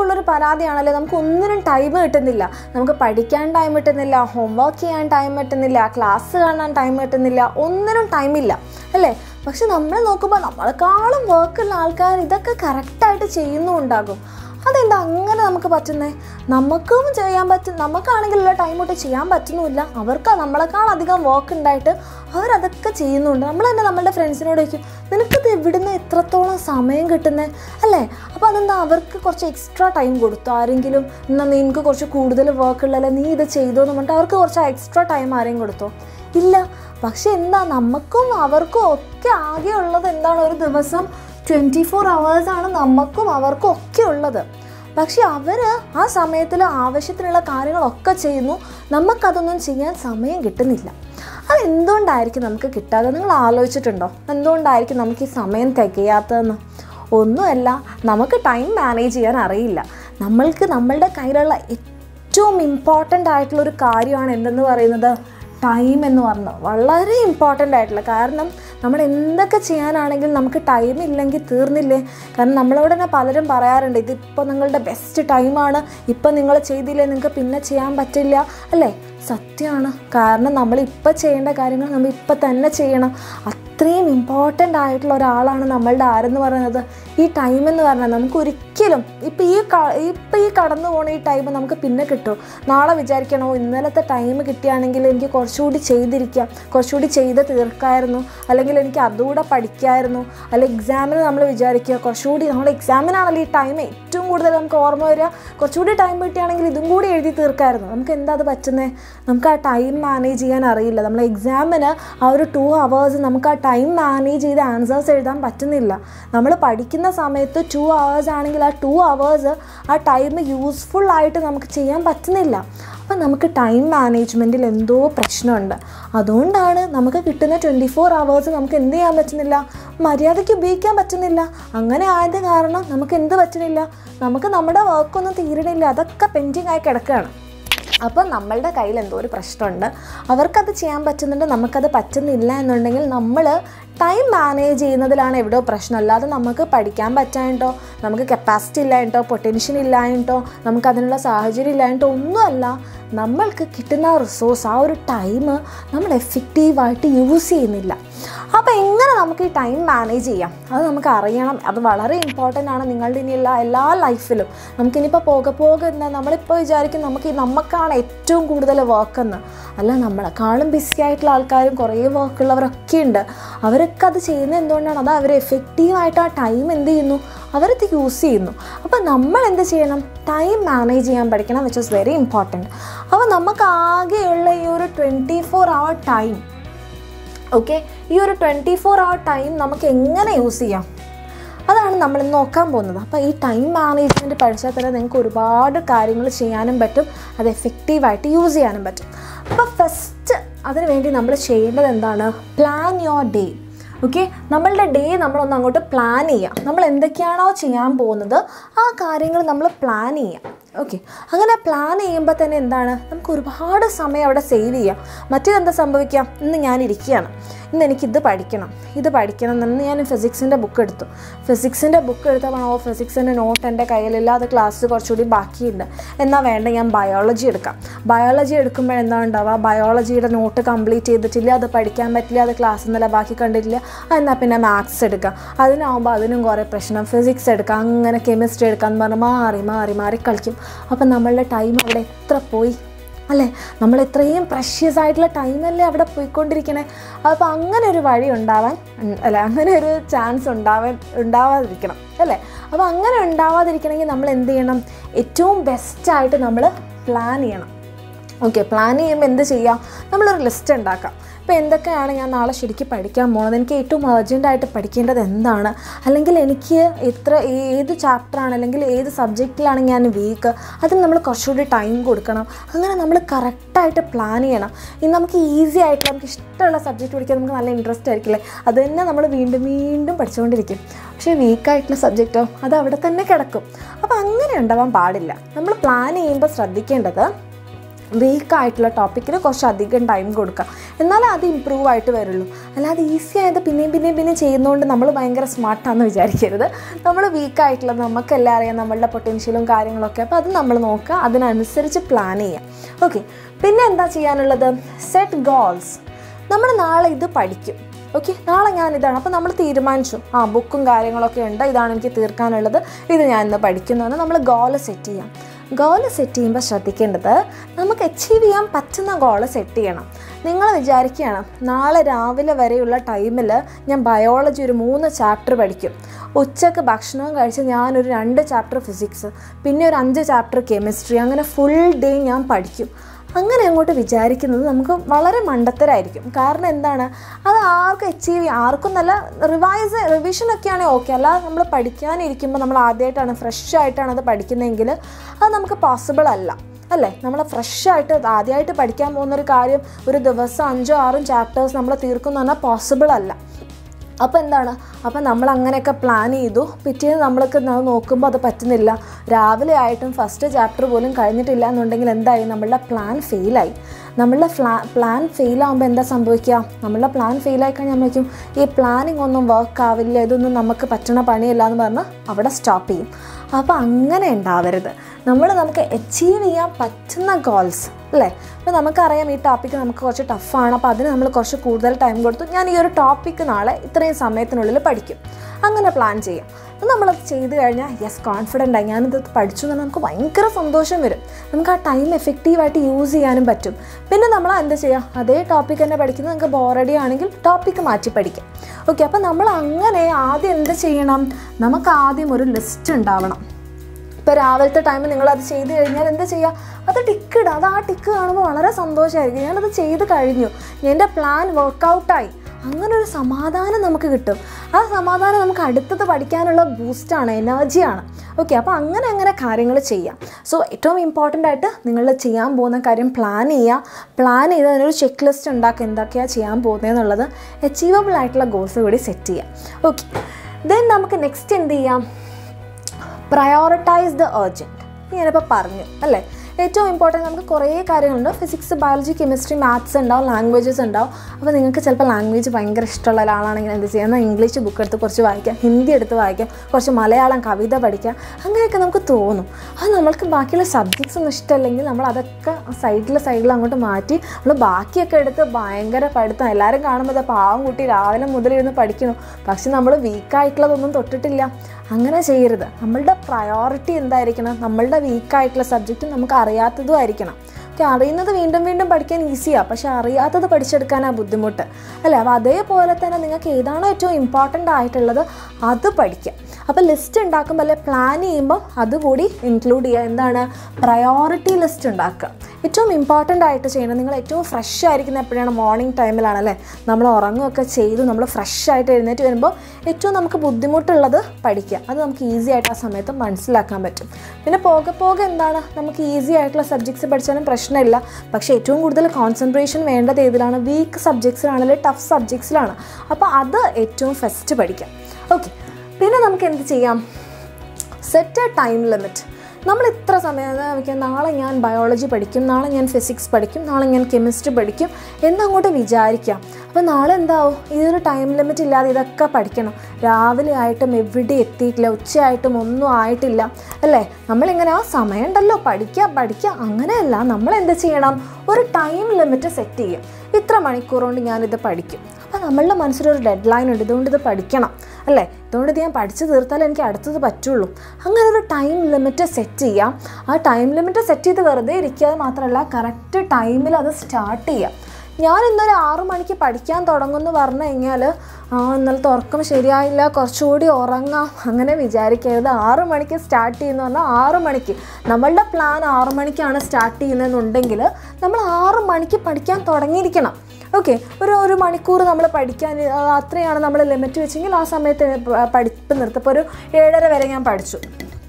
ഉള്ളൊരു പരാതിയാണല്ലേ നമുക്ക് ഒന്നിനും ടൈം കിട്ടുന്നില്ല നമുക്ക് പഠിക്കാൻ ടൈം കിട്ടുന്നില്ല ഹോംവർക്ക് ചെയ്യാൻ ടൈം കിട്ടുന്നില്ല ക്ലാസ് കാണാൻ ടൈം കിട്ടുന്നില്ല ഒന്നിനും ടൈമില്ല അല്ലേ പക്ഷെ നമ്മൾ നോക്കുമ്പോൾ നമ്മളെക്കാളും വർക്കുള്ള ആൾക്കാർ ഇതൊക്കെ കറക്റ്റായിട്ട് ചെയ്യുന്നുണ്ടാകും അതെന്താ അങ്ങനെ നമുക്ക് പറ്റുന്നേ നമുക്കും ചെയ്യാൻ പറ്റും നമുക്കാണെങ്കിലുള്ള ടൈം തൊട്ട് ചെയ്യാൻ പറ്റുന്നുമില്ല അവർക്ക് നമ്മളെക്കാൾ അധികം വർക്ക് ഉണ്ടായിട്ട് അവരതൊക്കെ ചെയ്യുന്നുണ്ട് നമ്മൾ തന്നെ നമ്മളുടെ ഫ്രണ്ട്സിനോട് ചോദിക്കും നിനക്കിത് എവിടുന്ന് എത്രത്തോളം സമയം കിട്ടുന്നേ അല്ലേ അപ്പോൾ അതെന്താ അവർക്ക് കുറച്ച് എക്സ്ട്രാ ടൈം കൊടുത്തു ആരെങ്കിലും എന്നാൽ നിനക്ക് കുറച്ച് കൂടുതൽ വർക്ക് ഉള്ളല്ലേ നീ ഇത് ചെയ്തോ എന്ന് പറഞ്ഞിട്ട് അവർക്ക് കുറച്ച് എക്സ്ട്രാ ടൈം ആരെയും കൊടുത്തോ ഇല്ല പക്ഷെ എന്താ നമുക്കും അവർക്കും ഒക്കെ ആകെ ഉള്ളത് എന്താണ് ഒരു ദിവസം ട്വൻറ്റി ഫോർ ആണ് നമുക്കും അവർക്കും ഒക്കെ ഉള്ളത് പക്ഷെ അവർ ആ സമയത്തിൽ ആവശ്യത്തിനുള്ള കാര്യങ്ങളൊക്കെ ചെയ്യുന്നു നമുക്കതൊന്നും ചെയ്യാൻ സമയം കിട്ടുന്നില്ല അത് എന്തുകൊണ്ടായിരിക്കും നമുക്ക് കിട്ടാതെ നിങ്ങൾ ആലോചിച്ചിട്ടുണ്ടോ എന്തുകൊണ്ടായിരിക്കും നമുക്ക് ഈ സമയം തികയാത്തതെന്ന് ഒന്നുമല്ല നമുക്ക് ടൈം മാനേജ് ചെയ്യാൻ അറിയില്ല നമ്മൾക്ക് നമ്മളുടെ കയ്യിലുള്ള ഏറ്റവും ഇമ്പോർട്ടൻ്റ് ആയിട്ടുള്ള ഒരു കാര്യമാണ് എന്തെന്ന് പറയുന്നത് ടൈം എന്ന് പറഞ്ഞത് വളരെ ഇമ്പോർട്ടൻ്റ് ആയിട്ടുള്ള കാരണം നമ്മൾ എന്തൊക്കെ ചെയ്യാനാണെങ്കിലും നമുക്ക് ടൈം ഇല്ലെങ്കിൽ തീർന്നില്ലേ കാരണം നമ്മളോട് തന്നെ പലരും പറയാറുണ്ട് ഇതിപ്പോൾ നിങ്ങളുടെ ബെസ്റ്റ് ടൈമാണ് ഇപ്പം നിങ്ങൾ ചെയ്തില്ലേ നിങ്ങൾക്ക് പിന്നെ ചെയ്യാൻ പറ്റില്ല അല്ലേ സത്യമാണ് കാരണം നമ്മൾ ഇപ്പം ചെയ്യേണ്ട കാര്യങ്ങൾ നമ്മൾ ഇപ്പം തന്നെ ചെയ്യണം അത്രയും ഇമ്പോർട്ടൻ്റ് ആയിട്ടുള്ള ഒരാളാണ് നമ്മളുടെ ആരെന്ന് പറയുന്നത് ഈ ടൈം എന്ന് പറഞ്ഞാൽ നമുക്ക് ഒരിക്കലും ഇപ്പം ഈ ക ഇപ്പം ഈ കടന്നു പോണ ഈ ടൈം നമുക്ക് പിന്നെ കിട്ടും നാളെ വിചാരിക്കണോ ഇന്നലത്തെ ടൈം കിട്ടുകയാണെങ്കിൽ എനിക്ക് കുറച്ചുകൂടി ചെയ്തിരിക്കാം കുറച്ചുകൂടി ചെയ്ത് തീർക്കായിരുന്നു അല്ലെങ്കിൽ എനിക്ക് അതുകൂടെ പഠിക്കായിരുന്നു അല്ലെങ്കിൽ എക്സാമിന് നമ്മൾ വിചാരിക്കുക കുറച്ചുകൂടി നമ്മൾ എക്സാമിനാണല്ലോ ഈ ടൈം ഏറ്റവും കൂടുതൽ നമുക്ക് ഓർമ്മ വരിക കുറച്ചുകൂടി ടൈം കിട്ടുകയാണെങ്കിൽ ഇതും കൂടി എഴുതി തീർക്കായിരുന്നു നമുക്ക് എന്താ അത് പറ്റുന്നത് നമുക്ക് ആ ടൈം മാനേജ് ചെയ്യാൻ അറിയില്ല നമ്മൾ എക്സാമിന് ആ ഒരു ടു അവേഴ്സ് നമുക്ക് ആ ടൈം മാനേജ് ചെയ്ത് ആൻസേഴ്സ് എഴുതാൻ പറ്റുന്നില്ല നമ്മൾ പഠിക്കുന്ന സമയത്ത് ടു അവേഴ്സ് ആണെങ്കിൽ ആ ടു അവേഴ്സ് ആ ടൈം യൂസ്ഫുൾ ആയിട്ട് നമുക്ക് ചെയ്യാൻ പറ്റുന്നില്ല അപ്പം നമുക്ക് ടൈം മാനേജ്മെൻറ്റിൽ എന്തോ പ്രശ്നമുണ്ട് അതുകൊണ്ടാണ് നമുക്ക് കിട്ടുന്ന ട്വൻറ്റി ഫോർ അവേഴ്സ് നമുക്ക് എന്ത് ചെയ്യാൻ പറ്റുന്നില്ല മര്യാദയ്ക്ക് ഉപയോഗിക്കാൻ പറ്റുന്നില്ല അങ്ങനെ ആയത് കാരണം നമുക്ക് എന്ത് പറ്റുന്നില്ല നമുക്ക് നമ്മുടെ വർക്കൊന്നും തീരണില്ല അതൊക്കെ പെൻഡിങ് ആയി കിടക്കുകയാണ് അപ്പം നമ്മളുടെ കയ്യിൽ എന്തോ ഒരു പ്രശ്നമുണ്ട് അവർക്കത് ചെയ്യാൻ പറ്റുന്നുണ്ട് നമുക്കത് പറ്റുന്നില്ല എന്നുണ്ടെങ്കിൽ നമ്മൾ ടൈം മാനേജ് ചെയ്യുന്നതിലാണ് എവിടെയോ പ്രശ്നം അല്ലാതെ നമുക്ക് പഠിക്കാൻ പറ്റായിട്ടോ നമുക്ക് കപ്പാസിറ്റി ഇല്ലായിട്ടോ പൊട്ടൻഷ്യൽ ഇല്ലായിട്ടോ നമുക്ക് അതിനുള്ള സാഹചര്യം ഇല്ലായിട്ടോ ഒന്നുമല്ല നമ്മൾക്ക് കിട്ടുന്ന റിസോഴ്സ് ആ ഒരു ടൈം നമ്മൾ എഫക്റ്റീവായിട്ട് യൂസ് ചെയ്യുന്നില്ല അപ്പോൾ എങ്ങനെ നമുക്ക് ഈ ടൈം മാനേജ് ചെയ്യാം അത് നമുക്ക് അറിയണം അത് വളരെ ഇമ്പോർട്ടൻ്റ് ആണ് നിങ്ങളുടെ ഇനിയുള്ള എല്ലാ ലൈഫിലും നമുക്കിനിയിപ്പോൾ പോകെ പോകെ എന്താ നമ്മളിപ്പോൾ വിചാരിക്കും നമുക്ക് ഈ നമുക്കാണ് ഏറ്റവും കൂടുതൽ വർക്കെന്ന് അല്ല നമ്മളെക്കാളും ബിസി ആയിട്ടുള്ള ആൾക്കാരും കുറേ വർക്കുള്ളവരൊക്കെ ഉണ്ട് അവരൊക്കെ അത് ചെയ്യുന്നത് എന്തുകൊണ്ടാണ് അത് അവർ എഫക്റ്റീവായിട്ട് ആ ടൈം എന്ത് ചെയ്യുന്നു അവരത് യൂസ് ചെയ്യുന്നു അപ്പോൾ നമ്മൾ എന്ത് ചെയ്യണം ടൈം മാനേജ് ചെയ്യാൻ പഠിക്കണം വിച്ച് ഇസ് വെരി ഇമ്പോർട്ടൻറ്റ് അപ്പോൾ നമുക്ക് ആകെയുള്ള ഈ ഒരു twenty four hour time okay ഈ ഒരു ട്വൻറ്റി ഫോർ അവർ ടൈം നമുക്ക് എങ്ങനെ യൂസ് ചെയ്യാം അതാണ് നമ്മൾ ഇന്ന് നോക്കാൻ പോകുന്നത് അപ്പോൾ ഈ ടൈം മാനേജ്മെൻറ്റ് പഠിച്ചാൽ തന്നെ നിങ്ങൾക്ക് ഒരുപാട് കാര്യങ്ങൾ ചെയ്യാനും പറ്റും അത് എഫക്റ്റീവായിട്ട് യൂസ് ചെയ്യാനും പറ്റും അപ്പോൾ ഫസ്റ്റ് അതിന് വേണ്ടി നമ്മൾ ചെയ്യേണ്ടത് എന്താണ് പ്ലാൻ യുവർ ഡേ ഓക്കെ നമ്മളുടെ ഡേ നമ്മളൊന്ന് അങ്ങോട്ട് പ്ലാൻ ചെയ്യാം നമ്മൾ എന്തൊക്കെയാണോ ചെയ്യാൻ പോകുന്നത് ആ കാര്യങ്ങൾ നമ്മൾ പ്ലാൻ ചെയ്യാം ഓക്കെ അങ്ങനെ പ്ലാൻ ചെയ്യുമ്പോൾ തന്നെ എന്താണ് നമുക്ക് ഒരുപാട് സമയം അവിടെ സേവ് ചെയ്യാം മറ്റേതെന്താ സംഭവിക്കാം ഇന്ന് ഞാൻ ഇരിക്കുകയാണ് ഇന്ന് എനിക്കിത് പഠിക്കണം ഇത് പഠിക്കണം എന്ന് ഞാൻ ഫിസിക്സിൻ്റെ ബുക്ക് എടുത്തു ഫിസിക്സിൻ്റെ ബുക്ക് എടുത്തപ്പോൾ ഓ ഫിസിക്സിൻ്റെ നോട്ട് എൻ്റെ കയ്യിലില്ല അത് ക്ലാസ് കുറച്ചുകൂടി ബാക്കിയുണ്ട് എന്നാൽ വേണ്ട ഞാൻ ബയോളജി എടുക്കാം ബയോളജി എടുക്കുമ്പോൾ എന്താ ഉണ്ടാവുക ബയോളജിയുടെ നോട്ട് കംപ്ലീറ്റ് ചെയ്തിട്ടില്ല അത് പഠിക്കാൻ പറ്റില്ല അത് ക്ലാസ് ഇന്നലെ ബാക്കി കണ്ടിട്ടില്ല എന്നാൽ പിന്നെ മാത്സ് എടുക്കാം അതിനാവുമ്പോൾ അതിനും കുറേ പ്രശ്നം ഫിസിക്സ് എടുക്കാം അങ്ങനെ കെമിസ്ട്രി എടുക്കാം എന്ന് പറഞ്ഞ് മാറി മാറി മാറി കളിക്കും അപ്പം നമ്മളുടെ ടൈം അവിടെ എത്ര പോയി അല്ലേ നമ്മൾ ഇത്രയും പ്രഷ്യസ് ആയിട്ടുള്ള ടൈമല്ലേ അവിടെ പോയിക്കൊണ്ടിരിക്കണേ അപ്പോൾ അങ്ങനെ ഒരു വഴി ഉണ്ടാവാൻ ഉം, അല്ല അങ്ങനെ ഒരു ചാൻസ് ഉണ്ടാവാൻ ഉണ്ടാവാതിരിക്കണം അല്ലേ അപ്പോൾ അങ്ങനെ ഉണ്ടാവാതിരിക്കണമെങ്കിൽ നമ്മൾ എന്ത് ചെയ്യണം ഏറ്റവും ബെസ്റ്റായിട്ട് നമ്മൾ പ്ലാൻ ചെയ്യണം ഓക്കെ പ്ലാൻ ചെയ്യുമ്പോൾ എന്ത് ചെയ്യാം നമ്മളൊരു ലിസ്റ്റ് ഉണ്ടാക്കാം ഇപ്പോൾ എന്തൊക്കെയാണ് ഞാൻ നാളെ ശരിക്കും പഠിക്കാൻ പോകുന്നത് എനിക്ക് ഏറ്റവും അർജൻറ്റായിട്ട് പഠിക്കേണ്ടത് എന്താണ് അല്ലെങ്കിൽ എനിക്ക് എത്ര ഏത് ചാപ്റ്ററാണ് അല്ലെങ്കിൽ ഏത് സബ്ജക്റ്റിലാണ് ഞാൻ വീക്ക് അതിന് നമ്മൾ കുറച്ചുകൂടി ടൈം കൊടുക്കണം അങ്ങനെ നമ്മൾ കറക്റ്റായിട്ട് പ്ലാൻ ചെയ്യണം ഇനി നമുക്ക് ഈസി ആയിട്ട് നമുക്ക് ഇഷ്ടമുള്ള സബ്ജക്റ്റ് പഠിക്കാൻ നമുക്ക് നല്ല ഇൻട്രസ്റ്റ് ആയിരിക്കില്ലേ അത് തന്നെ നമ്മൾ വീണ്ടും വീണ്ടും പഠിച്ചുകൊണ്ടിരിക്കും പക്ഷേ വീക്കായിട്ടുള്ള സബ്ജക്റ്റോ അത് അവിടെ തന്നെ കിടക്കും അപ്പോൾ അങ്ങനെ ഉണ്ടാവാൻ പാടില്ല നമ്മൾ പ്ലാൻ ചെയ്യുമ്പോൾ ശ്രദ്ധിക്കേണ്ടത് വീക്കായിട്ടുള്ള ടോപ്പിക്കിന് കുറച്ച് അധികം ടൈം കൊടുക്കുക എന്നാലേ അത് ഇമ്പ്രൂവ് ആയിട്ട് വരുള്ളൂ അല്ലാതെ ഈസി ആയത് പിന്നെയും പിന്നെയും പിന്നെയും ചെയ്യുന്നതുകൊണ്ട് നമ്മൾ ഭയങ്കര സ്മാർട്ടാണെന്ന് വിചാരിക്കരുത് നമ്മൾ വീക്കായിട്ടുള്ളത് നമുക്കെല്ലാം അറിയാം നമ്മളുടെ പൊട്ടൻഷ്യലും കാര്യങ്ങളൊക്കെ അപ്പോൾ അത് നമ്മൾ നോക്കുക അതിനനുസരിച്ച് പ്ലാൻ ചെയ്യാം ഓക്കെ പിന്നെ എന്താ ചെയ്യാനുള്ളത് സെറ്റ് ഗോൾസ് നമ്മൾ നാളെ ഇത് പഠിക്കും ഓക്കെ നാളെ ഞാൻ ഇതാണ് അപ്പോൾ നമ്മൾ തീരുമാനിച്ചു ആ ബുക്കും കാര്യങ്ങളൊക്കെ ഉണ്ട് ഇതാണ് എനിക്ക് തീർക്കാനുള്ളത് ഇത് ഞാൻ ഇന്ന് പഠിക്കുന്നതെന്ന് നമ്മൾ ഗോൾ സെറ്റ് ചെയ്യാം ഗോൾ സെറ്റ് ചെയ്യുമ്പോൾ ശ്രദ്ധിക്കേണ്ടത് നമുക്ക് അച്ചീവ് ചെയ്യാൻ പറ്റുന്ന ഗോൾ സെറ്റ് ചെയ്യണം നിങ്ങൾ വിചാരിക്കുകയാണ് നാളെ രാവിലെ വരെയുള്ള ടൈമിൽ ഞാൻ ബയോളജി ഒരു മൂന്ന് ചാപ്റ്റർ പഠിക്കും ഉച്ചക്ക് ഭക്ഷണവും കഴിച്ച് ഞാനൊരു രണ്ട് ചാപ്റ്റർ ഫിസിക്സ് പിന്നെ ഒരു അഞ്ച് ചാപ്റ്റർ കെമിസ്ട്രി അങ്ങനെ ഫുൾ ഡേ ഞാൻ പഠിക്കും അങ്ങനെ അങ്ങോട്ട് വിചാരിക്കുന്നത് നമുക്ക് വളരെ മണ്ടത്തരായിരിക്കും കാരണം എന്താണ് അത് ആർക്കും അച്ചീവ് ചെയ്യാം ആർക്കും നല്ല റിവൈസ് റിവിഷനൊക്കെയാണെങ്കിൽ ഓക്കെ അല്ല നമ്മൾ പഠിക്കാനിരിക്കുമ്പോൾ നമ്മൾ ആദ്യമായിട്ടാണ് ഫ്രഷ് ആയിട്ടാണ് അത് പഠിക്കുന്നതെങ്കിൽ അത് നമുക്ക് പോസിബിൾ അല്ല അല്ലേ നമ്മൾ ഫ്രഷ് ആയിട്ട് ആദ്യമായിട്ട് പഠിക്കാൻ പോകുന്ന ഒരു കാര്യം ഒരു ദിവസം അഞ്ചോ ആറും ചാപ്റ്റേഴ്സ് നമ്മൾ തീർക്കുന്നു പറഞ്ഞാൽ പോസിബിൾ അല്ല അപ്പോൾ എന്താണ് അപ്പോൾ നമ്മൾ അങ്ങനെയൊക്കെ പ്ലാൻ ചെയ്തു പിറ്റേന്ന് നമ്മൾക്ക് അത് നോക്കുമ്പോൾ അത് പറ്റുന്നില്ല രാവിലെ ആയിട്ടും ഫസ്റ്റ് ചാപ്റ്റർ പോലും കഴിഞ്ഞിട്ടില്ല എന്നുണ്ടെങ്കിൽ എന്തായി നമ്മളുടെ പ്ലാൻ ഫെയിലായി നമ്മളുടെ ഫ്ലാ പ്ലാൻ ഫെയിലാകുമ്പോൾ എന്താ സംഭവിക്കുക നമ്മളുടെ പ്ലാൻ ഫെയിലായി കഴിഞ്ഞാൽ നമ്മൾക്കും ഈ പ്ലാനിങ് ഒന്നും വർക്ക് ആവില്ല ഇതൊന്നും നമുക്ക് പറ്റണ പണിയല്ല എന്ന് പറഞ്ഞ് അവിടെ സ്റ്റോപ്പ് ചെയ്യും അപ്പോൾ അങ്ങനെ ഉണ്ടാവരുത് നമ്മൾ നമുക്ക് അച്ചീവ് ചെയ്യാൻ പറ്റുന്ന ഗോൾസ് അല്ലേ അപ്പോൾ നമുക്കറിയാം ഈ ടോപ്പിക്ക് നമുക്ക് കുറച്ച് ടഫാണ് അപ്പോൾ അതിന് നമ്മൾ കുറച്ച് കൂടുതൽ ടൈം കൊടുത്തു ഞാൻ ഈ ഒരു ടോപ്പിക്ക് നാളെ ഇത്രയും സമയത്തിനുള്ളിൽ പഠിക്കും അങ്ങനെ പ്ലാൻ ചെയ്യാം അപ്പോൾ നമ്മളത് ചെയ്ത് കഴിഞ്ഞാൽ യെസ് കോൺഫിഡൻ്റ് ആയി ഞാനിത് പഠിച്ചു എന്ന് പറഞ്ഞാൽ നമുക്ക് ഭയങ്കര സന്തോഷം വരും നമുക്ക് ആ ടൈം എഫക്റ്റീവായിട്ട് യൂസ് ചെയ്യാനും പറ്റും പിന്നെ നമ്മൾ എന്താ ചെയ്യുക അതേ ടോപ്പിക്ക് തന്നെ പഠിക്കുന്നത് നമുക്ക് ബോറടി ആണെങ്കിൽ ടോപ്പിക്ക് മാറ്റി പഠിക്കാം ഓക്കെ അപ്പോൾ നമ്മൾ അങ്ങനെ ആദ്യം എന്ത് ചെയ്യണം നമുക്ക് ആദ്യം ഒരു ലിസ്റ്റ് ഉണ്ടാവണം ഇപ്പോൾ രാവിലത്തെ ടൈമിൽ നിങ്ങൾ അത് ചെയ്ത് കഴിഞ്ഞാൽ എന്താ ചെയ്യുക അത് ടിക്ക് ഇടുക അത് ആ ടിക്ക് കാണുമ്പോൾ വളരെ സന്തോഷമായിരിക്കും ഞാനത് ചെയ്ത് കഴിഞ്ഞു എൻ്റെ പ്ലാൻ വർക്കൗട്ടായി അങ്ങനെ ഒരു സമാധാനം നമുക്ക് കിട്ടും ആ സമാധാനം നമുക്ക് അടുത്തത് പഠിക്കാനുള്ള ബൂസ്റ്റാണ് എനർജിയാണ് ഓക്കെ അപ്പോൾ അങ്ങനെ അങ്ങനെ കാര്യങ്ങൾ ചെയ്യാം സോ ഏറ്റവും ഇമ്പോർട്ടൻ്റ് ആയിട്ട് നിങ്ങൾ ചെയ്യാൻ പോകുന്ന കാര്യം പ്ലാൻ ചെയ്യുക പ്ലാൻ ചെയ്ത് അതിനൊരു ചെക്ക് ലിസ്റ്റ് ഉണ്ടാക്കുക എന്തൊക്കെയാണ് ചെയ്യാൻ പോകുന്നതെന്നുള്ളത് അച്ചീവബിൾ ആയിട്ടുള്ള ഗോൾസ് കൂടി സെറ്റ് ചെയ്യാം ഓക്കെ ദെൻ നമുക്ക് നെക്സ്റ്റ് എന്ത് ചെയ്യാം പ്രയോറിറ്റൈസ് ദ അർജൻറ്റ് ഞാനിപ്പോൾ പറഞ്ഞു അല്ലേ ഏറ്റവും ഇമ്പോർട്ടൻറ്റ് നമുക്ക് കുറേ കാര്യങ്ങളുണ്ട് ഫിസിക്സ് ബയോളജി കെമിസ്ട്രി മാത്സ് ഉണ്ടാവും ലാംഗ്വേജസ് ഉണ്ടാവും അപ്പോൾ നിങ്ങൾക്ക് ചിലപ്പോൾ ലാംഗ്വേജ് ഭയങ്കര ഇഷ്ടമുള്ള ഒരാളാണെങ്കിൽ എന്ത് ചെയ്യുക എന്നാൽ ഇംഗ്ലീഷ് ബുക്ക് എടുത്ത് കുറച്ച് വായിക്കാം ഹിന്ദി എടുത്ത് വായിക്കാം കുറച്ച് മലയാളം കവിത പഠിക്കാം അങ്ങനെയൊക്കെ നമുക്ക് തോന്നും അത് നമ്മൾക്ക് ബാക്കിയുള്ള സബ്ജക്ട്സ് ഒന്നും ഇഷ്ടമല്ലെങ്കിൽ നമ്മൾ അതൊക്കെ സൈഡിൽ സൈഡിൽ അങ്ങോട്ട് മാറ്റി നമ്മൾ ബാക്കിയൊക്കെ എടുത്ത് ഭയങ്കര പഠിത്തം എല്ലാവരും കാണുമ്പോൾ ദാ പാവം കുട്ടി രാവിലെ മുതൽ ഇരുന്ന് പഠിക്കണം പക്ഷെ നമ്മൾ വീക്കായിട്ടുള്ളതൊന്നും തൊട്ടിട്ടില്ല അങ്ങനെ ചെയ്യരുത് നമ്മളുടെ പ്രയോറിറ്റി എന്തായിരിക്കണം നമ്മളുടെ വീക്കായിട്ടുള്ള സബ്ജക്റ്റ് നമുക്ക് അറിയാത്തതും ആയിരിക്കണം ഓക്കെ അറിയുന്നത് വീണ്ടും വീണ്ടും പഠിക്കാൻ ഈസിയാണ് പക്ഷെ അറിയാത്തത് പഠിച്ചെടുക്കാനാണ് ബുദ്ധിമുട്ട് അല്ലേ അപ്പോൾ അതേപോലെ തന്നെ നിങ്ങൾക്ക് ഏതാണോ ഏറ്റവും ഇമ്പോർട്ടൻ്റ് ആയിട്ടുള്ളത് അത് പഠിക്കാം അപ്പോൾ ലിസ്റ്റ് ഉണ്ടാക്കുമ്പോൾ അല്ലെ പ്ലാൻ ചെയ്യുമ്പോൾ അതുകൂടി ഇൻക്ലൂഡ് ചെയ്യുക എന്താണ് പ്രയോറിറ്റി ലിസ്റ്റ് ഉണ്ടാക്കുക ഏറ്റവും ഇമ്പോർട്ടൻ്റ് ആയിട്ട് ചെയ്യണം നിങ്ങൾ ഏറ്റവും ഫ്രഷ് ആയിരിക്കുന്ന എപ്പോഴാണ് മോർണിംഗ് ടൈമിലാണ് അല്ലേ നമ്മൾ ഉറങ്ങുകയൊക്കെ ചെയ്ത് നമ്മൾ ഫ്രഷ് ആയിട്ട് എഴുന്നേറ്റ് വരുമ്പോൾ ഏറ്റവും നമുക്ക് ബുദ്ധിമുട്ടുള്ളത് പഠിക്കുക അത് നമുക്ക് ഈസി ആയിട്ട് ആ സമയത്ത് മനസ്സിലാക്കാൻ പറ്റും പിന്നെ പോകെ പോകെ എന്താണ് നമുക്ക് ഈസി ആയിട്ടുള്ള സബ്ജക്ട്സ് പഠിച്ചാലും പ്രശ്നമില്ല പക്ഷേ ഏറ്റവും കൂടുതൽ കോൺസെൻട്രേഷൻ വേണ്ടത് ഏതിലാണ് വീക്ക് സബ്ജക്ട്സിലാണെങ്കിൽ ടഫ് സബ്ജക്ട്സിലാണ് അപ്പോൾ അത് ഏറ്റവും ഫസ്റ്റ് പഠിക്കാം ഓക്കെ പിന്നെ നമുക്ക് എന്ത് ചെയ്യാം സെറ്റ് എ ടൈം ലിമിറ്റ് നമ്മൾ ഇത്ര സമയം നമുക്ക് നാളെ ഞാൻ ബയോളജി പഠിക്കും നാളെ ഞാൻ ഫിസിക്സ് പഠിക്കും നാളെ ഞാൻ കെമിസ്ട്രി പഠിക്കും എന്നങ്ങോട്ട് വിചാരിക്കാം അപ്പോൾ നാളെ എന്താവും ഇതൊരു ടൈം ലിമിറ്റ് ഇല്ലാതെ ഇതൊക്കെ പഠിക്കണം രാവിലെ ആയിട്ടും എവിടെ എത്തിയിട്ടില്ല ഉച്ചയായിട്ടും ഒന്നും ആയിട്ടില്ല അല്ലേ നമ്മളിങ്ങനെ ആ സമയമുണ്ടല്ലോ പഠിക്കുക പഠിക്കുക അങ്ങനെയല്ല നമ്മൾ എന്ത് ചെയ്യണം ഒരു ടൈം ലിമിറ്റ് സെറ്റ് ചെയ്യും ഇത്ര മണിക്കൂർ കൊണ്ട് ഞാനിത് പഠിക്കും അപ്പോൾ നമ്മളുടെ മനസ്സിലൊരു ഡെഡ് ലൈൻ ഉണ്ട് ഇതുകൊണ്ട് ഇത് പഠിക്കണം അല്ലേ ഇതുകൊണ്ട് ഇത് ഞാൻ പഠിച്ചു തീർത്താലേ എനിക്ക് അടുത്തത് പറ്റുള്ളൂ അങ്ങനെ ഒരു ടൈം ലിമിറ്റ് സെറ്റ് ചെയ്യാം ആ ടൈം ലിമിറ്റ് സെറ്റ് ചെയ്ത് വെറുതെ ഇരിക്കാതെ മാത്രമല്ല കറക്റ്റ് ടൈമിൽ അത് സ്റ്റാർട്ട് ചെയ്യാം ഞാൻ ഇന്നൊരു ആറു മണിക്ക് പഠിക്കാൻ തുടങ്ങുമെന്ന് പറഞ്ഞു കഴിഞ്ഞാൽ ആ ഇന്നലത്തെ ഉറക്കം ശരിയായില്ല കുറച്ചുകൂടി ഉറങ്ങാം അങ്ങനെ വിചാരിക്കരുത് ആറു മണിക്ക് സ്റ്റാർട്ട് ചെയ്യുന്ന പറഞ്ഞാൽ ആറു മണിക്ക് നമ്മളുടെ പ്ലാൻ ആറു മണിക്കാണ് സ്റ്റാർട്ട് ചെയ്യുന്നതെന്നുണ്ടെങ്കിൽ നമ്മൾ ആറു മണിക്ക് പഠിക്കാൻ തുടങ്ങിയിരിക്കണം ഓക്കെ ഒരു ഒരു മണിക്കൂർ നമ്മൾ പഠിക്കാൻ ആ, അത്രയാണ് നമ്മൾ ലിമിറ്റ് വെച്ചെങ്കിൽ ആ സമയത്ത് പ- പഠിപ്പ് നിർത്തും ഇപ്പോൾ ഒരു ഏഴര വരെ ഞാൻ പഠിച്ചു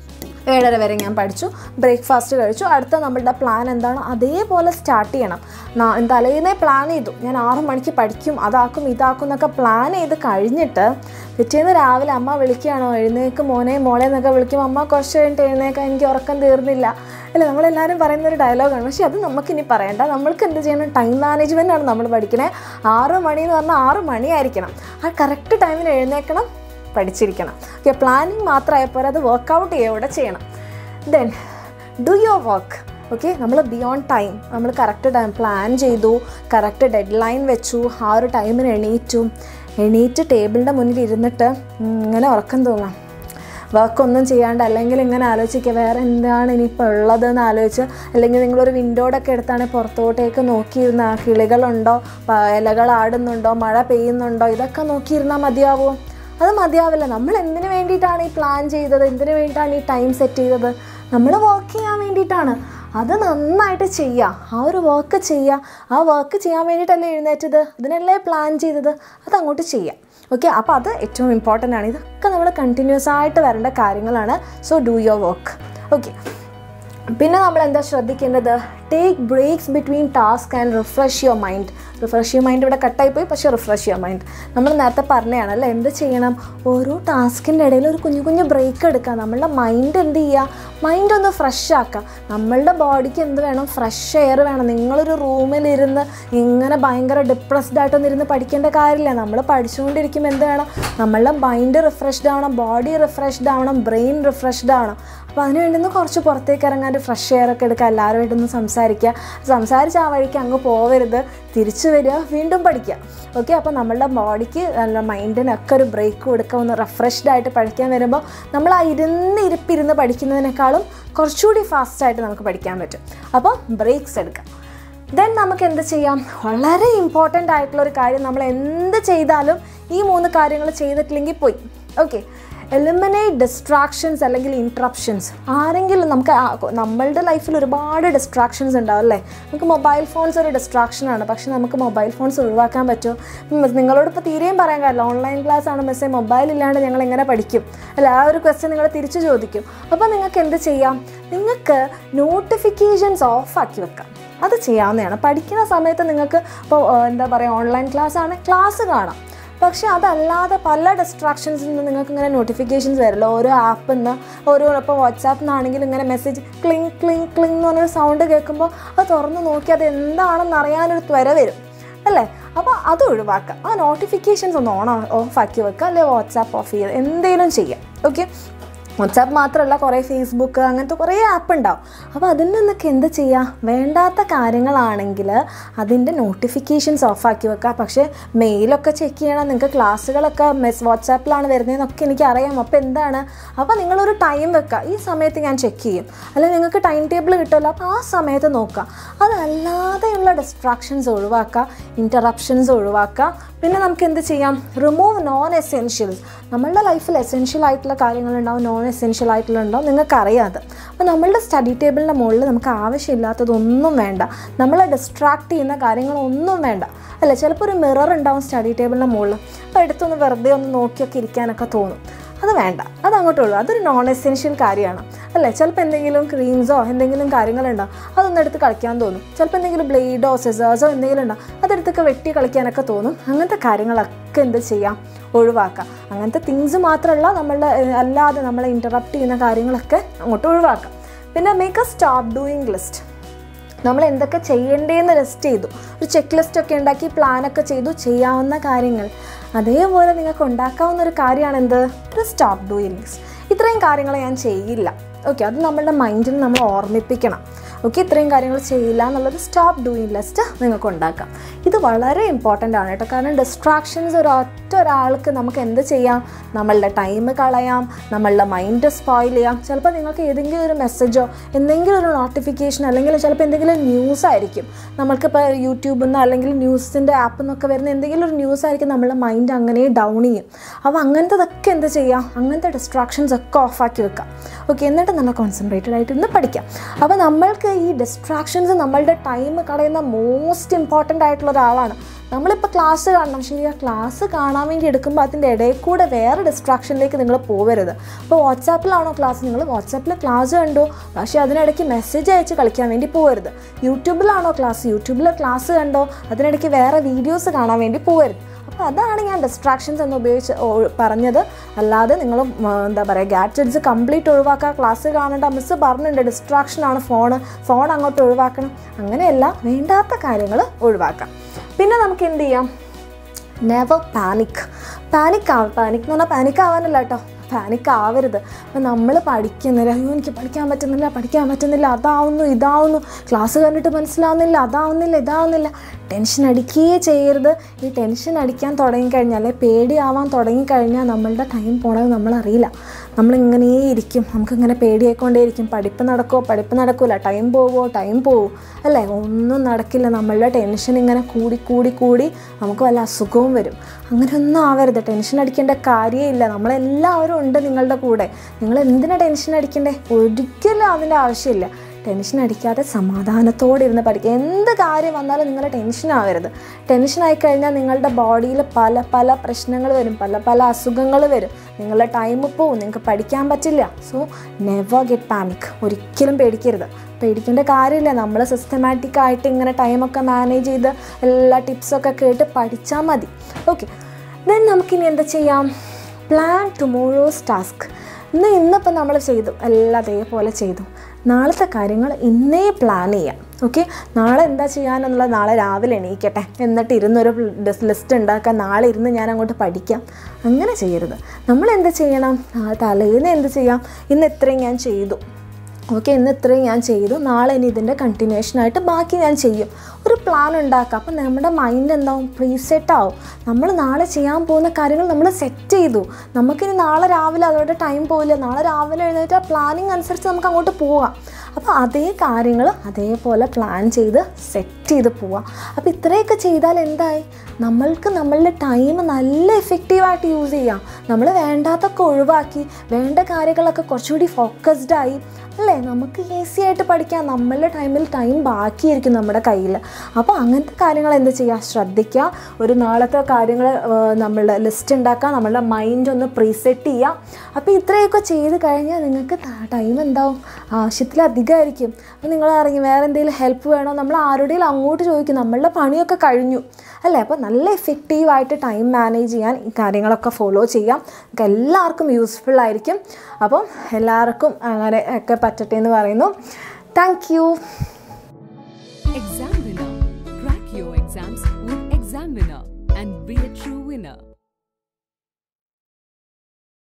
ഏഴര വരെ ഞാൻ പഠിച്ചു ബ്രേക്ക്ഫാസ്റ്റ് കഴിച്ചു അടുത്ത നമ്മളുടെ പ്ലാൻ എന്താണ് അതേപോലെ സ്റ്റാർട്ട് ചെയ്യണം നാ- തലേന്നേ പ്ലാൻ ചെയ്തു ഞാൻ ആറ് മണിക്ക് പഠിക്കും അതാക്കും ഇതാക്കും എന്നൊക്കെ പ്ലാൻ ചെയ്ത് കഴിഞ്ഞിട്ട് പിറ്റേന്ന് രാവിലെ അമ്മ വിളിക്കുകയാണോ എഴുന്നേക്ക് മോനെ മോളെ എന്നൊക്കെ വിളിക്കുമ്പോൾ അമ്മ കുറച്ച് കഴിഞ്ഞിട്ട് എഴുന്നേക്കാൻ എനിക്ക് ഉറക്കം തീർന്നില്ല അല്ല നമ്മളെല്ലാവരും പറയുന്ന ഒരു ഡയലോഗാണ് പക്ഷേ അത് നമുക്കിനി പറയണ്ട നമ്മൾക്ക് എന്ത് ചെയ്യണം ടൈം മാനേജ്മെൻ്റ് ആണ് നമ്മൾ പഠിക്കണേ ആറ് മണി എന്ന് പറഞ്ഞാൽ ആറ് മണിയായിരിക്കണം ആ കറക്റ്റ് ടൈമിന് എഴുന്നേക്കണം പഠിച്ചിരിക്കണം ഓക്കെ പ്ലാനിങ് മാത്രമായപ്പോൾ അത് വർക്കൗട്ട് ചെയ്യുക ചെയ്യണം then do your work okay നമ്മൾ ബിയോണ്ട് ടൈം നമ്മൾ കറക്റ്റ് ടൈം പ്ലാൻ ചെയ്തു കറക്റ്റ് ഡെഡ് ലൈൻ വെച്ചു ആ ഒരു ടൈമിന് എണീറ്റു എണീറ്റ് ടേബിളിൻ്റെ മുന്നിൽ ഇരുന്നിട്ട് ഉം, ഇങ്ങനെ ഉറക്കം തൂങ്ങാം വർക്കൊന്നും ചെയ്യാണ്ട് അല്ലെങ്കിൽ ഇങ്ങനെ ആലോചിക്കുക വേറെ എന്താണ് ഇനിയിപ്പോൾ ഉള്ളതെന്ന് ആലോചിച്ച് അല്ലെങ്കിൽ നിങ്ങളൊരു വിൻഡോയുടെ ഒക്കെ എടുത്താണ് പുറത്തോട്ടേക്ക് നോക്കിയിരുന്ന ആ കിളികളുണ്ടോ പ- ഇലകൾ ആടുന്നുണ്ടോ മഴ പെയ്യുന്നുണ്ടോ ഇതൊക്കെ നോക്കിയിരുന്നാൽ മതിയാവുമോ അത് മതിയാവില്ല നമ്മൾ എന്തിനു വേണ്ടിയിട്ടാണ് ഈ പ്ലാൻ ചെയ്തത് എന്തിനു വേണ്ടിയിട്ടാണ് ഈ ടൈം സെറ്റ് ചെയ്തത് നമ്മൾ വർക്ക് ചെയ്യാൻ വേണ്ടിയിട്ടാണ് അത് നന്നായിട്ട് ചെയ്യുക ആ ഒരു വർക്ക് ചെയ്യുക ആ വർക്ക് ചെയ്യാൻ വേണ്ടിയിട്ടല്ലേ എഴുന്നേറ്റത് അതിനല്ലേ പ്ലാൻ ചെയ്തത് അത് അങ്ങോട്ട് ചെയ്യാം ഓക്കെ അപ്പോൾ അത് ഏറ്റവും ഇമ്പോർട്ടൻ്റ് ആണ് ഇതൊക്കെ നമ്മൾ കണ്ടിന്യൂസ് ആയിട്ട് വരേണ്ട കാര്യങ്ങളാണ് so do your work okay പിന്നെ നമ്മൾ എന്താ ശ്രദ്ധിക്കേണ്ടത് take breaks between task and refresh your mind refresh your mind ഇവിടെ കട്ടായി പോയി പക്ഷേ റിഫ്രഷ് യുവർ മൈൻഡ് നമ്മൾ നേരത്തെ പറഞ്ഞതാണ് അല്ലേ എന്ത് ചെയ്യണം ഓരോ ടാസ്കിൻ്റെ ഇടയിൽ ഒരു കുഞ്ഞു കുഞ്ഞു ബ്രേക്ക് എടുക്കുക നമ്മളുടെ മൈൻഡ് എന്ത് ചെയ്യുക മൈൻഡ് ഒന്ന് ഫ്രഷ് ആക്കുക നമ്മളുടെ ബോഡിക്ക് എന്ത് വേണം ഫ്രഷ് എയർ വേണം നിങ്ങളൊരു റൂമിലിരുന്ന് ഇങ്ങനെ ഭയങ്കര ഡിപ്രസ്ഡ് ആയിട്ടൊന്നും ഇരുന്ന് പഠിക്കേണ്ട കാര്യമില്ല നമ്മൾ പഠിച്ചുകൊണ്ടിരിക്കുമ്പോൾ എന്ത് വേണം നമ്മളുടെ മൈൻഡ് റിഫ്രഷ്ഡ് ആവണം ബോഡി റിഫ്രഷ്ഡ് ആവണം ബ്രെയിൻ റിഫ്രഷ്ഡ് ആവണം അപ്പോൾ അതിന് വേണ്ടി ഒന്ന് കുറച്ച് പുറത്തേക്ക് ഇറങ്ങാൻ ഒരു ഫ്രഷ് എയർ ഒക്കെ എടുക്കുക എല്ലാവരുമായിട്ടൊന്ന് സംസാരിക്കുക സംസാരിച്ച് ആ വഴിക്ക് അങ്ങ് പോവരുത് തിരിച്ചു വരിക വീണ്ടും പഠിക്കുക ഓക്കെ അപ്പോൾ നമ്മളുടെ ബോഡിക്ക് നല്ല മൈൻഡിനൊക്കെ ഒരു ബ്രേക്ക് കൊടുക്കുക ഒന്ന് റിഫ്രഷ്ഡ് ആയിട്ട് പഠിക്കാൻ വരുമ്പോൾ നമ്മൾ ആ ഇരുന്ന് ഇരിപ്പിരുന്ന് പഠിക്കുന്നതിനേക്കാളും കുറച്ചുകൂടി ഫാസ്റ്റായിട്ട് നമുക്ക് പഠിക്കാൻ പറ്റും അപ്പോൾ ബ്രേക്സ് എടുക്കാം ദെൻ നമുക്ക് എന്ത് ചെയ്യാം വളരെ ഇമ്പോർട്ടൻ്റ് ആയിട്ടുള്ള ഒരു കാര്യം നമ്മൾ എന്ത് ചെയ്താലും ഈ മൂന്ന് കാര്യങ്ങൾ ചെയ്തിട്ടില്ലെങ്കിൽ പോയി ഓക്കെ എലിമിനേറ്റ് ഡിസ്ട്രാക്ഷൻസ് അല്ലെങ്കിൽ ഇൻട്രപ്ഷൻസ് ആരെങ്കിലും നമുക്ക് ആ- നമ്മളുടെ ലൈഫിൽ ഒരുപാട് ഡിസ്ട്രാക്ഷൻസ് ഉണ്ടാവും അല്ലേ നമുക്ക് മൊബൈൽ ഫോൺസ് ഒരു ഡിസ്ട്രാക്ഷനാണ് പക്ഷെ നമുക്ക് മൊബൈൽ ഫോൺസ് ഒഴിവാക്കാൻ പറ്റുമോ ഉം, നിങ്ങളോട് ഇപ്പോൾ തീരെയും പറയാൻ കാര്യമില്ല ഓൺലൈൻ ക്ലാസ് ആണ് മിസ്സേ മൊബൈൽ ഇല്ലാണ്ട് ഞങ്ങൾ എങ്ങനെ പഠിക്കും അല്ല ആ ഒരു ക്വസ്റ്റ്യൻ നിങ്ങൾ തിരിച്ചു ചോദിക്കും അപ്പോൾ നിങ്ങൾക്ക് എന്ത് ചെയ്യാം നിങ്ങൾക്ക് നോട്ടിഫിക്കേഷൻസ് ഓഫ് ആക്കി വെക്കാം അത് ചെയ്യാവുന്നതാണ് പഠിക്കുന്ന സമയത്ത് നിങ്ങൾക്ക് ഇപ്പോൾ എന്താ പറയുക ഓൺലൈൻ ക്ലാസ് ആണ് ക്ലാസ് കാണാം പക്ഷേ അതല്ലാതെ പല ഡിസ്ട്രാക്ഷൻസിൽ നിന്ന് നിങ്ങൾക്ക് ഇങ്ങനെ നോട്ടിഫിക്കേഷൻസ് വരില്ല ഓരോ ആപ്പിൽ നിന്ന് ഓരോ ഇപ്പോൾ വാട്സാപ്പിൽ നിന്നാണെങ്കിലും ഇങ്ങനെ മെസ്സേജ് ക്ലിങ് ക്ലിങ് ക്ലിങ് എന്ന് പറഞ്ഞൊരു സൗണ്ട് കേൾക്കുമ്പോൾ അത് തുറന്ന് നോക്കി അത് എന്താണെന്ന് അറിയാനൊരു ത്വര വരും അല്ലേ അപ്പോൾ അത് ഒഴിവാക്കുക ആ നോട്ടിഫിക്കേഷൻസ് ഒന്ന് ഓൺ ഓഫ് ആക്കി വെക്കുക അല്ലെങ്കിൽ വാട്സാപ്പ് ഓഫ് ചെയ്യുക എന്തെങ്കിലും ചെയ്യാം ഓക്കെ വാട്സാപ്പ് മാത്രമല്ല കുറേ ഫേസ്ബുക്ക് അങ്ങനത്തെ കുറേ ആപ്പ് ഉണ്ടാവും അപ്പോൾ അതിൽ നിന്നൊക്കെ എന്ത് ചെയ്യുക വേണ്ടാത്ത കാര്യങ്ങളാണെങ്കിൽ അതിൻ്റെ നോട്ടിഫിക്കേഷൻസ് ഓഫാക്കി വെക്കുക പക്ഷേ മെയിലൊക്കെ ചെക്ക് ചെയ്യണം നിങ്ങൾക്ക് ക്ലാസ്സുകളൊക്കെ മെസ് വാട്സാപ്പിലാണ് വരുന്നതെന്നൊക്കെ എനിക്കറിയാം അപ്പോൾ എന്താണ് അപ്പോൾ നിങ്ങളൊരു ടൈം വെക്കുക ഈ സമയത്ത് ഞാൻ ചെക്ക് ചെയ്യും അല്ലെങ്കിൽ നിങ്ങൾക്ക് ടൈം ടേബിൾ കിട്ടുമല്ലോ അപ്പോൾ ആ സമയത്ത് നോക്കുക അതല്ലാതെയുള്ള ഡിസ്ട്രാക്ഷൻസ് ഒഴിവാക്കുക ഇൻറ്ററപ്ഷൻസ് ഒഴിവാക്കുക പിന്നെ നമുക്ക് എന്ത് ചെയ്യാം റിമൂവ് നോൺ എസെൻഷ്യൽസ് നമ്മളുടെ ലൈഫിൽ എസെൻഷ്യൽ ആയിട്ടുള്ള കാര്യങ്ങളുണ്ടാവും നോൺ എസെൻഷ്യൽ ആയിട്ടുള്ളതുണ്ടാവും നിങ്ങൾക്കറിയാം അത് അപ്പോൾ നമ്മളുടെ സ്റ്റഡി ടേബിളിൻ്റെ മുകളിൽ നമുക്ക് ആവശ്യമില്ലാത്തതൊന്നും വേണ്ട നമ്മളെ ഡിസ്ട്രാക്ട് ചെയ്യുന്ന കാര്യങ്ങളൊന്നും വേണ്ട അല്ല ചിലപ്പോൾ ഒരു മിറർ ഉണ്ടാവും സ്റ്റഡി ടേബിളിൻ്റെ മുകളിൽ അപ്പോൾ എടുത്തൊന്ന് വെറുതെ ഒന്ന് നോക്കിയൊക്കെ ഇരിക്കാനൊക്കെ തോന്നും അത് വേണ്ട അത് അങ്ങോട്ടുള്ളൂ അതൊരു നോൺ എസെൻഷ്യൽ കാര്യമാണ് അല്ലേ ചിലപ്പോൾ എന്തെങ്കിലും ക്രീംസോ എന്തെങ്കിലും കാര്യങ്ങളുണ്ടോ അതൊന്നും എടുത്ത് കളിക്കാൻ തോന്നും ചിലപ്പോൾ എന്തെങ്കിലും ബ്ലേഡോ സിസേഴ്സോ എന്തെങ്കിലും ഉണ്ടോ അതെടുത്തൊക്കെ വെട്ടി കളിക്കാനൊക്കെ തോന്നും അങ്ങനത്തെ കാര്യങ്ങളൊക്കെ എന്ത് ചെയ്യാം ഒഴിവാക്കാം അങ്ങനത്തെ തിങ്സ് മാത്രമല്ല നമ്മളുടെ ഏഹ്, അല്ലാതെ നമ്മളെ ഇൻറ്ററപ്റ്റ് ചെയ്യുന്ന കാര്യങ്ങളൊക്കെ അങ്ങോട്ട് ഒഴിവാക്കാം പിന്നെ make a stop doing list നമ്മൾ എന്തൊക്കെ ചെയ്യേണ്ടതെന്ന് ലിസ്റ്റ് ചെയ്തു ഒരു ചെക്ക് ലിസ്റ്റ് ഒക്കെ ഉണ്ടാക്കി പ്ലാനൊക്കെ ചെയ്തു ചെയ്യാവുന്ന കാര്യങ്ങൾ അതേപോലെ നിങ്ങൾക്ക് ഉണ്ടാക്കാവുന്ന ഒരു കാര്യമാണ് എന്ത് ഒരു സ്റ്റോപ്പ് ഡൂയിങ് ലിസ്റ്റ് ഇത്രയും കാര്യങ്ങൾ ഞാൻ ചെയ്യില്ല ഓക്കെ അത് നമ്മളുടെ മൈൻഡിൽ നമ്മൾ ഓർമ്മിപ്പിക്കണം ഓക്കെ ഇത്രയും കാര്യങ്ങൾ ചെയ്യില്ല എന്നുള്ളൊരു സ്റ്റോപ്പ് ഡൂയിങ് ലിസ്റ്റ് നിങ്ങൾക്ക് ഉണ്ടാക്കാം ഇത് വളരെ ഇമ്പോർട്ടൻ്റ് ആണ് കേട്ടോ കാരണം ഡിസ്ട്രാക്ഷൻസ് ഒരു ഒറ്റ ഒരാൾക്ക് നമുക്ക് എന്ത് ചെയ്യാം നമ്മളുടെ ടൈം കളയാം നമ്മളുടെ മൈൻഡ് സ്പോയിൽ ചെയ്യാം ചിലപ്പോൾ നിങ്ങൾക്ക് ഏതെങ്കിലും ഒരു മെസ്സേജോ എന്തെങ്കിലും ഒരു നോട്ടിഫിക്കേഷൻ അല്ലെങ്കിൽ ചിലപ്പോൾ എന്തെങ്കിലും ന്യൂസ് ആയിരിക്കും നമ്മൾക്കിപ്പോൾ യൂട്യൂബിൽ നിന്ന് അല്ലെങ്കിൽ ന്യൂസിൻ്റെ ആപ്പിൽ നിന്നൊക്കെ വരുന്ന എന്തെങ്കിലും ഒരു ന്യൂസ് ആയിരിക്കും നമ്മളുടെ മൈൻഡ് അങ്ങനെ ഡൗൺ ചെയ്യും അപ്പോൾ അങ്ങനത്തതൊക്കെ എന്ത് ചെയ്യാം അങ്ങനത്തെ ഡിസ്ട്രാക്ഷൻസ് ഒക്കെ ഓഫാക്കി വെക്കാം ഓക്കെ എന്നിട്ട് നല്ല കോൺസെൻട്രേറ്റഡ് ആയിട്ട് ഇന്ന് പഠിക്കാം അപ്പോൾ നമ്മൾക്ക് ഈ ഡിസ്ട്രാക്ഷൻസ് നമ്മളുടെ ടൈം കളയുന്ന മോസ്റ്റ് ഇമ്പോർട്ടൻ്റ് ആയിട്ടുള്ള ഒരാളാണ് നമ്മളിപ്പോൾ ക്ലാസ് കാണണം ശരിയാ ക്ലാസ് കാണാൻ വേണ്ടി എടുക്കുമ്പോൾ അതിൻ്റെ ഇടയിൽ കൂടെ വേറെ ഡിസ്ട്രാക്ഷനിലേക്ക് നിങ്ങൾ പോകരുത് അപ്പോൾ വാട്സാപ്പിലാണോ ക്ലാസ് നിങ്ങൾ വാട്സാപ്പിൽ ക്ലാസ് കണ്ടു പക്ഷേ അതിനിടയ്ക്ക് മെസ്സേജ് അയച്ച് കളിക്കാൻ വേണ്ടി പോകരുത് യൂട്യൂബിലാണോ ക്ലാസ് യൂട്യൂബിൽ ക്ലാസ് കണ്ടോ അതിനിടയ്ക്ക് വേറെ വീഡിയോസ് കാണാൻ വേണ്ടി പോകരുത് അപ്പോൾ അതാണ് ഞാൻ ഡിസ്ട്രാക്ഷൻസ് എന്ന് ഉപയോഗിച്ച് ഒ- പറഞ്ഞത് അല്ലാതെ നിങ്ങൾ എന്താ പറയുക ഗാഡ്ജറ്റ്സ് കംപ്ലീറ്റ് ഒഴിവാക്കുക ക്ലാസ് കാണേണ്ട മിസ്സ് പറഞ്ഞിട്ടുണ്ട് ഡിസ്ട്രാക്ഷനാണ് ഫോണ് ഫോൺ അങ്ങോട്ട് ഒഴിവാക്കണം അങ്ങനെയല്ല വേണ്ടാത്ത കാര്യങ്ങൾ ഒഴിവാക്കാം പിന്നെ നമുക്ക് എന്ത് ചെയ്യാം നെവർ പാനിക് പാനിക് ആവും പാനിക് എന്ന് പറഞ്ഞാൽ പാനിക് ആവാനല്ല കേട്ടോ പാനിക് ആവരുത് അപ്പം നമ്മൾ പഠിക്കുന്നില്ല അയ്യോ എനിക്ക് പഠിക്കാൻ പറ്റുന്നില്ല പഠിക്കാൻ പറ്റുന്നില്ല അതാവുന്നു ഇതാവുന്നു ക്ലാസ് കണ്ടിട്ട് മനസ്സിലാവുന്നില്ല അതാവുന്നില്ല ഇതാവുന്നില്ല ടെൻഷൻ അടിക്കുകയേ ചെയ്യരുത് ഈ ടെൻഷൻ അടിക്കാൻ തുടങ്ങിക്കഴിഞ്ഞാൽ അല്ലെ പേടിയാവാൻ തുടങ്ങിക്കഴിഞ്ഞാൽ നമ്മളുടെ ടൈം പോണത് നമ്മളറിയില്ല നമ്മളിങ്ങനെ ഇരിക്കും നമുക്കിങ്ങനെ പേടിയായിക്കൊണ്ടേയിരിക്കും പഠിപ്പ് നടക്കുമോ പഠിപ്പ് നടക്കില്ല ടൈം പോവോ ടൈം പോവും അല്ലേ ഒന്നും നടക്കില്ല നമ്മളുടെ ടെൻഷൻ ഇങ്ങനെ കൂടി കൂടി കൂടി നമുക്ക് വല്ല അസുഖവും വരും അങ്ങനെയൊന്നും ആവരുത് ടെൻഷൻ അടിക്കേണ്ട കാര്യമില്ല നമ്മളെല്ലാവരും ഉണ്ട് നിങ്ങളുടെ കൂടെ നിങ്ങൾ എന്തിനാ ടെൻഷൻ അടിക്കണ്ടേ ഒരിക്കലും അതിൻ്റെ ആവശ്യമില്ല ടെൻഷൻ അടിക്കാതെ സമാധാനത്തോടെ ഇരുന്ന് പഠിക്കുക എന്ത് കാര്യം വന്നാലും നിങ്ങൾ ടെൻഷൻ ആവരുത് ടെൻഷൻ ആയിക്കഴിഞ്ഞാൽ നിങ്ങളുടെ ബോഡിയിൽ പല പല പ്രശ്നങ്ങൾ വരും പല പല അസുഖങ്ങൾ വരും നിങ്ങളുടെ ടൈം പോവും നിങ്ങൾക്ക് പഠിക്കാൻ പറ്റില്ല സോ നെവർ ഗെറ്റ് പാനിക് ഒരിക്കലും പേടിക്കരുത് പേടിക്കേണ്ട കാര്യമില്ല നമ്മൾ സിസ്റ്റമാറ്റിക് ആയിട്ട് ഇങ്ങനെ ടൈമൊക്കെ മാനേജ് ചെയ്ത് എല്ലാ ടിപ്സൊക്കെ കേട്ട് പഠിച്ചാൽ മതി ഓക്കെ ദെൻ നമുക്കിനി എന്താ ചെയ്യാം പ്ലാൻ ടുമോറോസ് ടാസ്ക് ഇന്ന് ഇന്നിപ്പോൾ നമ്മൾ ചെയ്തു എല്ലാം അതേപോലെ ചെയ്തു നാളത്തെ കാര്യങ്ങൾ ഇന്നേ പ്ലാൻ ചെയ്യാം ഓക്കെ നാളെ എന്താ ചെയ്യാനെന്നുള്ളത് നാളെ രാവിലെ എണീക്കട്ടെ എന്നിട്ട് ഇരുന്നൊരു ലിസ്റ്റ് ഉണ്ടാക്കാൻ നാളെ ഇരുന്ന് ഞാൻ അങ്ങോട്ട് പഠിക്കാം അങ്ങനെ ചെയ്യരുത് നമ്മൾ എന്ത് ചെയ്യണം നാളെ തലേന്ന് എന്ത് ചെയ്യാം ഇന്ന് ഇത്രയും ഞാൻ ചെയ്തു ഓക്കെ ഇന്ന് ഇത്രയും ഞാൻ ചെയ്തു നാളെ ഇനി ഇതിൻ്റെ കണ്ടിന്യൂഷനായിട്ട് ബാക്കി ഞാൻ ചെയ്യും ഒരു പ്ലാൻ ഉണ്ടാക്കുക അപ്പം നമ്മുടെ മൈൻഡ് എന്താവും പ്രീസെറ്റ് ആവും നമ്മൾ നാളെ ചെയ്യാൻ പോകുന്ന കാര്യങ്ങൾ നമ്മൾ സെറ്റ് ചെയ്തു നമുക്കിനി നാളെ രാവിലെ അതോടെ ടൈം പോയില്ല നാളെ രാവിലെ എഴുന്നേറ്റ് പ്ലാനിങ് അനുസരിച്ച് നമുക്ക് അങ്ങോട്ട് പോവാം അപ്പോൾ അതേ കാര്യങ്ങൾ അതേപോലെ പ്ലാൻ ചെയ്ത് സെറ്റ് ചെയ്ത് പോവാം അപ്പോൾ ഇത്രയൊക്കെ ചെയ്താൽ എന്തായി നമ്മൾക്ക് നമ്മളുടെ ടൈം നല്ല എഫക്റ്റീവായിട്ട് യൂസ് ചെയ്യാം നമ്മൾ വേണ്ടാത്തൊക്കെ ഒഴിവാക്കി വേണ്ട കാര്യങ്ങളൊക്കെ കുറച്ചുകൂടി ഫോക്കസ്ഡ് ആയി അല്ലേ നമുക്ക് ഈസി ആയിട്ട് പഠിക്കാം നമ്മളുടെ ടൈമിൽ ടൈം ബാക്കിയായിരിക്കും നമ്മുടെ കയ്യിൽ അപ്പോൾ അങ്ങനത്തെ കാര്യങ്ങൾ എന്ത് ചെയ്യുക ശ്രദ്ധിക്കുക ഒരു നാളത്തെ കാര്യങ്ങൾ നമ്മളുടെ ലിസ്റ്റ് ഉണ്ടാക്കുക നമ്മളുടെ മൈൻഡ് ഒന്ന് പ്രീസെറ്റ് ചെയ്യുക അപ്പോൾ ഇത്രയൊക്കെ ചെയ്ത് കഴിഞ്ഞാൽ നിങ്ങൾക്ക് ടൈം എന്താവും ആവശ്യത്തിലധികമായിരിക്കും അപ്പോൾ നിങ്ങൾ ഇറങ്ങി വേറെ എന്തെങ്കിലും ഹെൽപ്പ് വേണോ നമ്മൾ ആരുടെയും അങ്ങോട്ട് ചോദിക്കും നമ്മളുടെ പണിയൊക്കെ കഴിഞ്ഞു അല്ലേ അപ്പോൾ നല്ല എഫക്റ്റീവായിട്ട് ടൈം മാനേജ് ചെയ്യാൻ ഈ കാര്യങ്ങളൊക്കെ ഫോളോ ചെയ്യാം നിങ്ങൾക്ക് എല്ലാവർക്കും യൂസ്ഫുൾ ആയിരിക്കും അപ്പം എല്ലാവർക്കും അങ്ങനെ ഒക്കെ പറ്റട്ടെ എന്ന് പറയുന്നു താങ്ക് യു എക്സാം